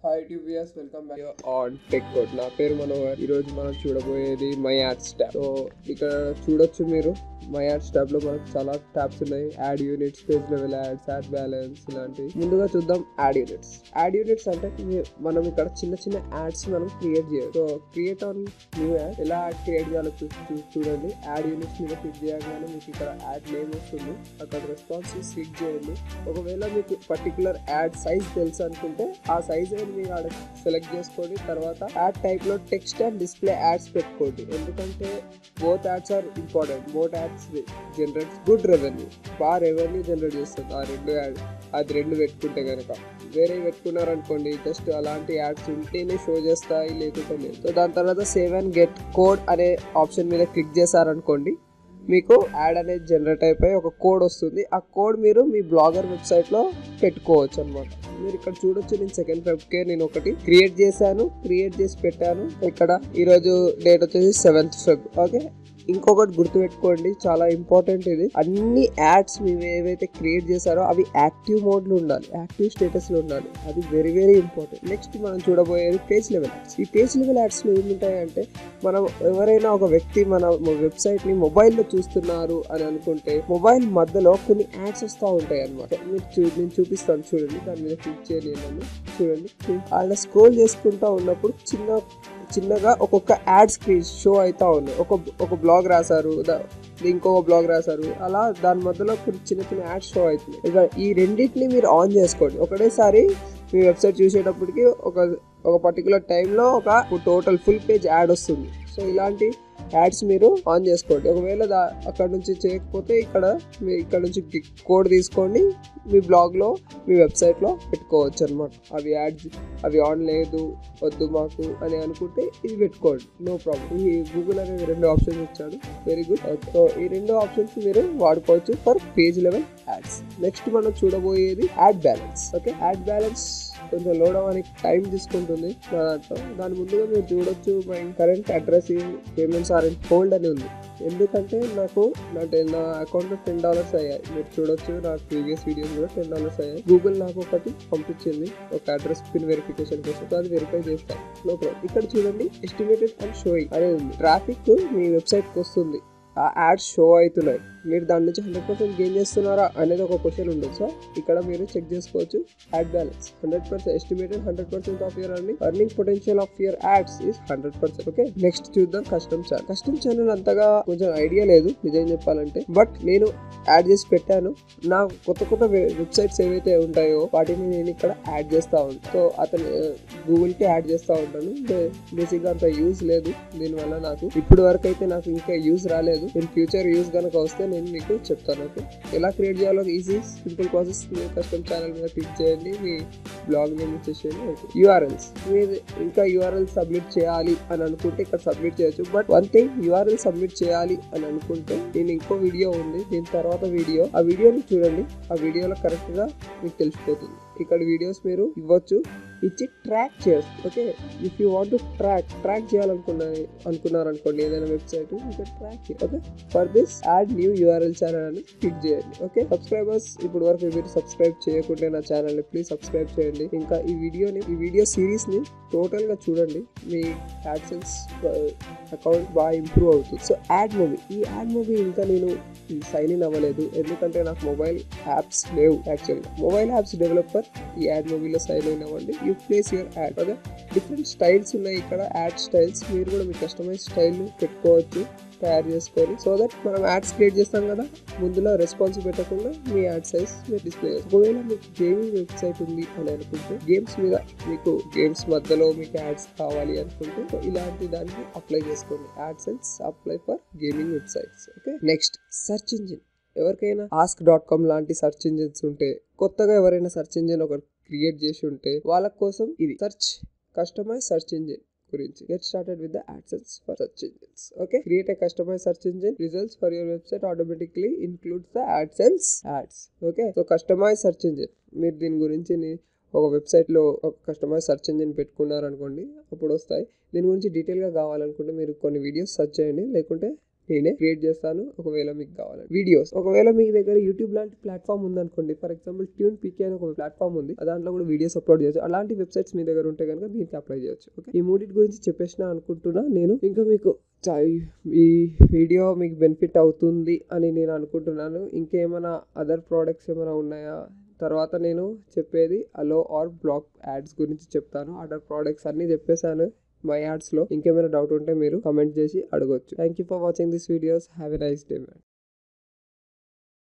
hi TVS welcome back on tech code నా పేరు మనోహర్ ఈ రోజు మనం చూడబోయేది మై యాడ్స్ ట్యాబ్ సో ఇక్కడ చూడొచ్చు మీరు మై యాడ్స్ ట్యాబ్ లో మనకు చాలా ట్యాబ్స్ ఉన్నాయి ad units page level ads ad balance ఇలాంటివి ముందుగా చూద్దాం యాడ్ యూనిట్స్ యాడ్ యూనిట్స్ అంటే మీ- మనం ఇక్కడ చిన్న చిన్న యాడ్స్ మనం క్రియేట్ చేయాలి so create an new ad ఎలా యాడ్ క్రియేట్ చేయాలో చూ- చూ- చూడండి యాడ్ యూనిట్స్ మీద క్లిక్ చేయగానే మీకు ఇక్కడ యాడ్ నేమ్ వస్తుంది అక్కడ రెస్పాన్స్ క్లిక్ చేయండి ఒకవేళ మీకు పర్టికులర్ యాడ్ సైజ్ తెలుసు అనుకుంటే ఆ సైజ్ అనేది మీరు ఆడ సెలెక్ట్ చేసుకోండి తర్వాత యాడ్ టైప్ లో టెక్స్ట్ అండ్ డిస్ప్లే యాడ్స్ పెట్టుకోండి ఎందుకంటే both ads are important both ads generate good revenue బాగా రెవెన్యూ జనరేట్ చేస్తుంది ఆ రెండు యాడ్ అది రెండు పెట్టుకుంటే కనుక వేరే పెట్టుకున్నారనుకోండి జస్ట్ అలాంటి యాడ్స్ ఉంటేనే షో చేస్తాయి లేకుంటే లేదు సో దాని తర్వాత సేవ్ అండ్ గెట్ కోడ్ అనే ఆప్షన్ మీద క్లిక్ చేశారనుకోండి మీకు యాడ్ అనేది జనరేట్ అయిపోయి ఒక కోడ్ వస్తుంది ఆ కోడ్ మీరు మీ బ్లాగర్ వెబ్సైట్లో పెట్టుకోవచ్చు అనమాట మీరు ఇక్కడ చూడొచ్చు నేను సెకండ్ ఫెబ్కే నేను ఒకటి క్రియేట్ చేశాను క్రియేట్ చేసి పెట్టాను ఇక్కడ ఈరోజు డేట్ వచ్చేసి సెవెంత్ ఫెబ్ ఓకే ఇంకొకటి గుర్తుపెట్టుకోండి చాలా ఇంపార్టెంట్ ఇది అన్ని యాడ్స్ మీరు ఏవైతే క్రియేట్ చేశారో అవి యాక్టివ్ మోడ్లో ఉండాలి యాక్టివ్ స్టేటస్లో ఉండాలి అది వెరీ వెరీ ఇంపార్టెంట్ నెక్స్ట్ మనం చూడబోయేది పేజ్ లెవెల్ యాడ్స్ ఈ పేజ్ లెవెల్ యాడ్స్లో ఏముంటాయంటే మనం ఎవరైనా ఒక వ్యక్తి మన వెబ్సైట్ని మొబైల్లో చూస్తున్నారు అని అనుకుంటే మొబైల్ మధ్యలో కొన్ని యాడ్స్ వస్తూ ఉంటాయి అనమాట మీరు చూ నేను చూపిస్తాను చూడండి దాని మీద క్లిక్ చేయని నన్ను చూడండి అలా స్క్రోల్ చేసుకుంటా ఉన్నప్పుడు చిన్న చిన్నగా ఒక్కొక్క యాడ్ స్క్రీన్ షో అవుతా ఉన్నాయి ఒక ఒక బ్లాగ్ రాశారు దా- ఇంకొక బ్లాగ్ రాశారు అలా దాని మధ్యలో కొన్ని చిన్న చిన్న యాడ్స్ షో అవుతున్నాయి ఇక ఈ రెండింటిని మీరు ఆన్ చేసుకోండి ఒకటేసారి మీ వెబ్సైట్ చూసేటప్పటికి ఒక ఒక పర్టికులర్ టైంలో ఒక టోటల్ ఫుల్ పేజ్ యాడ్ వస్తుంది సో ఇలాంటి యాడ్స్ మీరు ఆన్ చేసుకోండి ఒకవేళ దా అక్కడ నుంచి చేయకపోతే ఇక్కడ మీ ఇక్కడ నుంచి కోడ్ తీసుకోండి మీ బ్లాగ్లో మీ వెబ్సైట్లో పెట్టుకోవచ్చు అనమాట అవి యాడ్స్ అవి ఆన్ లేదు వద్దు మాకు అని అనుకుంటే ఇది పెట్టుకోండి నో ప్రాబ్లం ఈ గూగుల్ అనేది రెండు ఆప్షన్స్ ఇచ్చాడు వెరీ గుడ్ సో ఈ రెండు ఆప్షన్స్ మీరు వాడుకోవచ్చు for page level ads next మనం చూడబోయేది ad balance okay ad balance కొంచెం లోడ్ అవ్వడానికి టైం తీసుకుంటుంది నా దాంట్లో దాని ముందుగా మీరు చూడొచ్చు my current address payments are in hold అని ఉంది ఎందుకంటే నాకు నా టెన్ నా అకౌంట్లో టెన్ డాలర్స్ అయ్యాయి మీరు చూడొచ్చు నా ప్రీవియస్ వీడియోస్ కూడా టెన్ డాలర్స్ అయ్యాయి గూగుల్ నాకు ఒకటి పంపించింది ఒక అడ్రస్ పిన్ వెరిఫికేషన్ కోసం సో అది వెరిఫై చేస్తాను నో ప్రాబ్లం ఇక్కడ చూడండి ఎస్టిమేటెడ్ అండ్ షోయింగ్ అనేది ఉంది ట్రాఫిక్ మీ వెబ్సైట్కి వస్తుంది ఆ యాడ్స్ షో అవుతున్నాయి మీరు దాని నుంచి హండ్రెడ్ పర్సెంట్ గెయిన్ చేస్తున్నారా అనేది ఒక క్వశ్చన్ ఉండదు సో ఇక్కడ మీరు చెక్ చేసుకోవచ్చు ad balance hundred percent estimated hundred percent of your earning earning potential of your ads is hundred percent okay next చూద్దాం కస్టమ్ ఛానల్ కస్టమ్ ఛానల్ అంతగా కొంచెం ఐడియా లేదు నిజం చెప్పాలంటే బట్ నేను యాడ్ చేసి పెట్టాను నా కొత్త కొత్త వెబ్సైట్స్ ఏవైతే ఉంటాయో వాటిని నేను ఇక్కడ యాడ్ చేస్తా ఉంటాను సో అతను గూగుల్ కి యాడ్ చేస్తా ఉంటాను బేసిక్ గా అంత యూజ్ లేదు దీనివల్ల నాకు ఇప్పుడు వరకు అయితే నాకు ఇంకా యూజ్ రాలేదు ఇన్ ఫ్యూచర్ యూజ్ కనుక వస్తే నేను మీకు చెప్తాను ఓకే ఎలా క్రియేట్ చేయాలో ఈజీ సింపుల్ ప్రాసెస్ మీరు కస్టమ్ ఛానల్ మీద క్లిక్ చేయండి మీ బ్లాగ్ నేమ్ ఇచ్చేసేయండి యూఆర్ఎల్స్ మీరు ఇంకా యూఆర్ఎల్ సబ్మిట్ చేయాలి అని అనుకుంటే ఇక్కడ సబ్మిట్ చేయొచ్చు but one thing URL submit చేయాలి అని అనుకుంటే నేను ఇంకో వీడియో ఉంది దీని తర్వాత వీడియో ఆ వీడియోని చూడండి ఆ వీడియోలో కరెక్ట్ గా మీకు తెలిసిపోతుంది ఇక్కడ వీడియోస్ మీరు ఇవ్వచ్చు ఇచ్చి ట్రాక్ చేయొచ్చు okay if you want to track track చేయాలనుకున్నా అనుకున్నారు అనుకోండి ఏదైనా వెబ్సైట్ ఇంకా track okay for this ad new URL channel అని క్లిక్ చేయండి ఓకే సబ్స్క్రైబర్స్ ఇప్పుడు వరకు మీరు సబ్స్క్రైబ్ చేయకుంటే నా ఛానల్ ని ప్లీజ్ సబ్స్క్రైబ్ చేయండి ఇంకా ఈ వీడియోని ఈ వీడియో సిరీస్ ని టోటల్ గా చూడండి మీ యాడ్సెన్స్ అకౌంట్ బాగా ఇంప్రూవ్ అవుతుంది సో యాడ్ మూవీ ఈ యాడ్ మూవీ ఇంకా నేను సైన్ ఇన్ అవ్వలేదు ఎందుకంటే నాకు మొబైల్ యాప్స్ లేవు యాక్చువల్గా మొబైల్ యాప్స్ డెవలపర్ ఈ యాడ్ మూవీలో సైన్ ఇన్ అవ్వండి you place your ad okay different styles ఉన్నాయి ఇక్కడ యాడ్ స్టైల్స్ మీరు కూడా మీ కస్టమైజ్ స్టైల్ పెట్టుకోవచ్చు తయారు చేసుకొని సో దట్ మనం యాడ్స్ క్రియేట్ చేస్తాం కదా ముందులో రెస్పాన్స్ పెట్టకుండా మీ యాడ్ సైజ్ మీరు డిస్ప్లే చేస్తారు ఒకవేళ మీకు గేమింగ్ వెబ్సైట్ ఉంది అని అనుకుంటే గేమ్స్ మీద మీకు గేమ్స్ మధ్యలో మీకు యాడ్స్ కావాలి అనుకుంటే so ఇలాంటి దానికి అప్లై చేసుకోండి AdSense apply for gaming websites okay next search engine ఎవరికైనా ఆస్క్ డాట్ కామ్ లాంటి సెర్చ్ ఇంజిన్స్ ఉంటే కొత్తగా ఎవరైనా సెర్చ్ ఇంజిన్ ఒక క్రియేట్ చేసి ఉంటే వాళ్ళ కోసం ఇది సెర్చ్ కస్టమైజ్ సెర్చ్ ఇంజిన్ గురించి get started with the AdSense for search engines okay create a customize search engine results for your website automatically includes the AdSense ads okay so customize search engine మీరు దీని గురించి ని- ఒక వెబ్సైట్లో ఒక customise search engine పెట్టుకున్నారనుకోండి అప్పుడు వస్తాయి దీని గురించి డీటెయిల్గా కావాలనుకుంటే మీరు కొన్ని వీడియోస్ సెర్చ్ చేయండి లేకుంటే నేనే క్రియేట్ చేస్తాను ఒకవేళ మీకు కావాలి వీడియోస్ ఒకవేళ మీ దగ్గర యూట్యూబ్ లాంటి ప్లాట్ఫామ్ ఉందనుకోండి ఫర్ ఎగ్జాంపుల్ ట్యూన్ పీకే అని ఒక ప్లాట్ఫామ్ ఉంది దాంట్లో కూడా వీడియోస్ అప్లోడ్ చేయొచ్చు అలాంటి వెబ్సైట్స్ మీ దగ్గర ఉంటే కనుక దీనికి అప్లై చేయొచ్చు ఓకే ఈ మూడింటి గురించి చెప్పేసిన అనుకుంటున్నా నేను ఇంకా మీకు చా- ఈ వీడియో మీకు బెనిఫిట్ అవుతుంది అని నేను అనుకుంటున్నాను ఇంకేమైనా అదర్ ప్రోడక్ట్స్ ఏమైనా ఉన్నాయా తర్వాత నేను చెప్పేది అలో ఆర్ బ్లాక్ యాడ్స్ గురించి చెప్తాను అదర్ ప్రోడక్ట్స్ అన్నీ చెప్పేశాను మై యాడ్స్లో ఇంకేమైనా డౌట్ ఉంటే మీరు కమెంట్ చేసి అడగొచ్చు thank you for watching this videos have a nice day man